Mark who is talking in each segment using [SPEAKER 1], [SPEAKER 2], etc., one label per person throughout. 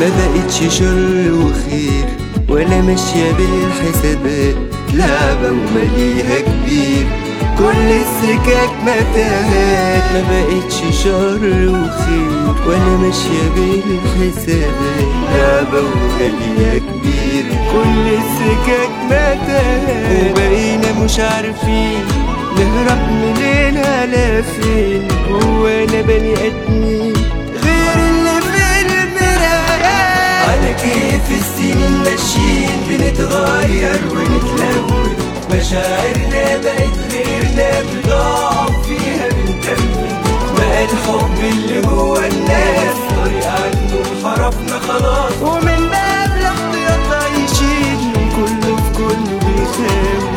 [SPEAKER 1] ما بقتش شر وخير ولا ماشية بالحسابات لعبة ومليها كبير كل السكك متاهات ما بقتش شر وخير ولا ماشية بالحسابات لعبة ومليها كبير كل السكك متاهات وبقينا مش عارفين نهرب مننا لفين هو انا بني ادمين غير اللي في المرايات على كيف السنين ماشيين بنتغير ونتلون مشاعرنا بقت غيرنا بضعف فيها بنكمل بقى الحب اللي جوا الناس طريق عنه انحرفنا خلاص ومن باب الاحتياط عايشين كله في كله بيخاف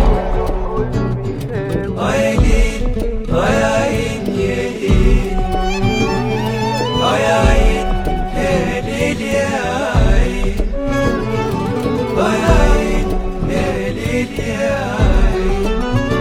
[SPEAKER 1] عينين يا عين يا عين يا عين يا ليل يا عين يا عين يا ليل يا عين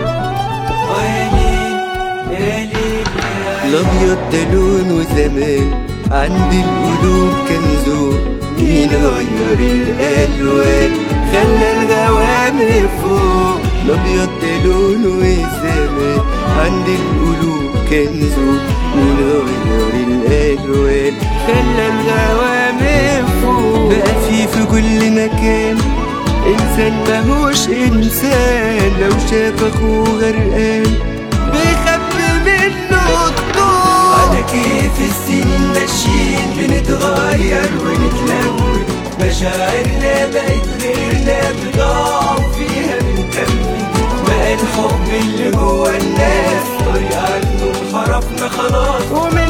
[SPEAKER 1] عينين يا ليل يا عين الابيض ده لون وزمان عند القلوب كان ذوق مين غير الالوان خلى الغوامق فوق الابيض ده لون وزمان عند القلوب كان ذوق مين غير الالوان خلى الغوامق فوق بقى في في كل مكان انسان ماهوش انسان لو شاف اخوه غرقان بيخبي منه الطول على كيف السنين ماشيين بنتغير ونتلون مشاعرنا بقت غيرنا بضعف فيها بنكمل بقى الحب اللي جوا الناس طريق عنه انحرفنا خلاص ومن